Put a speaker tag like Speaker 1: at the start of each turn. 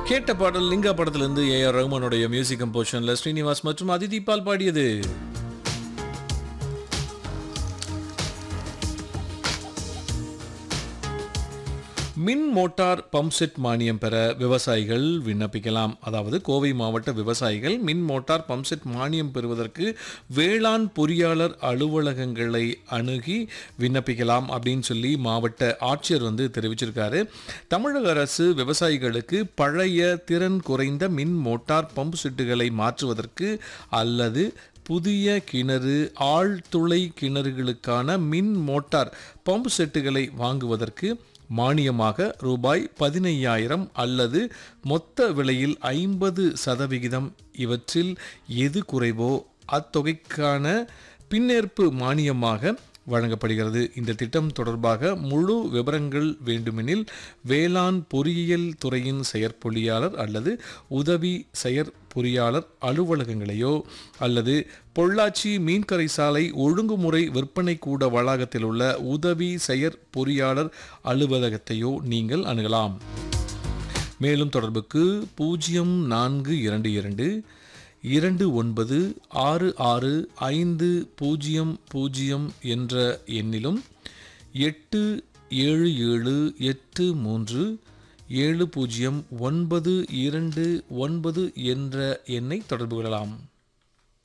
Speaker 1: கேட்ட பாடல் லிங்கா படத்திலிருந்து ஏ ஆர் ரஹ்மானுடைய மியூசிக் கம்போஷன்ல ஸ்ரீனிவாஸ் மற்றும் அதிதி பால் பாடியது மின் மோட்டார் பம்ப் செட் மானியம் பெற விவசாயிகள் விண்ணப்பிக்கலாம் அதாவது கோவை மாவட்ட விவசாயிகள் மின் மோட்டார் பம்ப் செட் மானியம் பெறுவதற்கு வேளாண் பொறியாளர் அலுவலகங்களை அணுகி விண்ணப்பிக்கலாம் அப்படின்னு சொல்லி மாவட்ட ஆட்சியர் வந்து தெரிவிச்சிருக்காரு தமிழக அரசு விவசாயிகளுக்கு பழைய திறன் குறைந்த மின் மோட்டார் பம்ப் செட்டுகளை மாற்றுவதற்கு அல்லது புதிய கிணறு ஆழ்துளை கிணறுகளுக்கான மின் மோட்டார் பம்ப் செட்டுகளை வாங்குவதற்கு மானியமாக ரூபாய் பதினையாயிரம் அல்லது மொத்த விலையில் ஐம்பது சதவிகிதம் இவற்றில் எது குறைவோ அத்தொகைக்கான பின்னேற்பு மானியமாக வழங்கப்படுகிறது இந்த திட்டம் தொடர்பாக முழு விவரங்கள் வேண்டுமெனில் வேளாண் பொறியியல் துறையின் செயற்பொறியாளர் அல்லது உதவி செயற்பொறியாளர் அலுவலகங்களையோ அல்லது பொள்ளாச்சி மீன்கரை சாலை ஒழுங்குமுறை விற்பனை கூட வளாகத்தில் உள்ள உதவி செயற்பொறியாளர் அலுவலகத்தையோ நீங்கள் அணுகலாம் மேலும் தொடர்புக்கு பூஜ்ஜியம் நான்கு இரண்டு இரண்டு இரண்டு ஒன்பது ஆறு ஆறு ஐந்து பூஜ்ஜியம் பூஜ்ஜியம் என்ற எண்ணிலும் எட்டு ஏழு ஏழு எட்டு மூன்று ஏழு பூஜ்ஜியம் ஒன்பது இரண்டு ஒன்பது என்ற எண்ணை தொடர்பு கொள்ளலாம்